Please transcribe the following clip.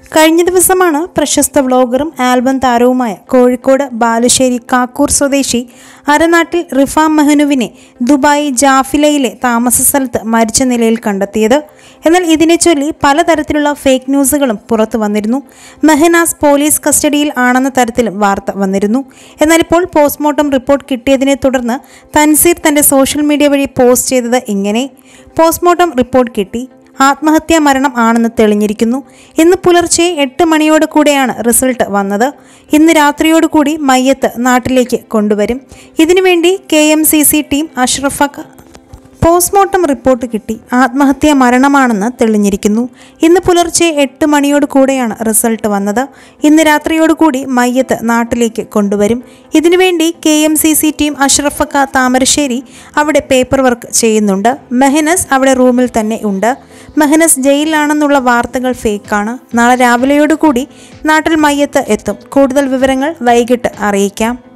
കഴിഞ്ഞ ദിവസമാണ് പ്രശസ്ത വ്ളോഗറും ആൽബം താരവുമായ കോഴിക്കോട് ബാലുശ്ശേരി കാക്കൂർ സ്വദേശി അരനാട്ടിൽ റിഫാം മെഹനുവിനെ ദുബായ് ജാഫിലയിലെ താമസ സ്ഥലത്ത് മരിച്ച നിലയിൽ കണ്ടെത്തിയത് എന്നാൽ ഇതിനെ ചൊല്ലി പലതരത്തിലുള്ള ഫേക്ക് ന്യൂസുകളും പുറത്തു വന്നിരുന്നു മെഹനാസ് പോലീസ് കസ്റ്റഡിയിൽ ആണെന്ന തരത്തിലും വാർത്ത വന്നിരുന്നു എന്നാൽ ഇപ്പോൾ പോസ്റ്റ്മോർട്ടം റിപ്പോർട്ട് കിട്ടിയതിനെ തുടർന്ന് തൻസീർ തന്റെ സോഷ്യൽ മീഡിയ വഴി പോസ്റ്റ് ചെയ്തത് ഇങ്ങനെ പോസ്റ്റ്മോർട്ടം റിപ്പോർട്ട് കിട്ടി ആത്മഹത്യാ മരണം ആണെന്ന് തെളിഞ്ഞിരിക്കുന്നു ഇന്ന് പുലർച്ചെ എട്ട് മണിയോട് കൂടെയാണ് റിസൾട്ട് വന്നത് ഇന്ന് രാത്രിയോട് കൂടി മയ്യത്ത് നാട്ടിലേക്ക് കൊണ്ടുവരും ഇതിനുവേണ്ടി K M C C team അഷ്റഫക്ക പോസ്റ്റ്മോർട്ടം റിപ്പോർട്ട് കിട്ടി ആത്മഹത്യാ മരണമാണെന്ന് തെളിഞ്ഞിരിക്കുന്നു ഇന്ന് പുലർച്ചെ എട്ട് മണിയോട് കൂടെയാണ് റിസൾട്ട് വന്നത് ഇന്ന് രാത്രിയോടുകൂടി മയ്യത്ത് നാട്ടിലേക്ക് കൊണ്ടുവരും ഇതിനുവേണ്ടി K M C C team അഷ്റഫക്ക താമരശ്ശേരി അവിടെ പേപ്പർ വർക്ക് ചെയ്യുന്നുണ്ട് മെഹനസ് അവിടെ റൂമിൽ തന്നെ ഉണ്ട് മെഹനസ് ജയിലിലാണെന്നുള്ള വാർത്തകൾ ഫേക്കാണ് നാളെ രാവിലെയോടുകൂടി നാട്ടിൽ മയ്യത്ത് എത്തും കൂടുതൽ വിവരങ്ങൾ വൈകിട്ട് അറിയിക്കാം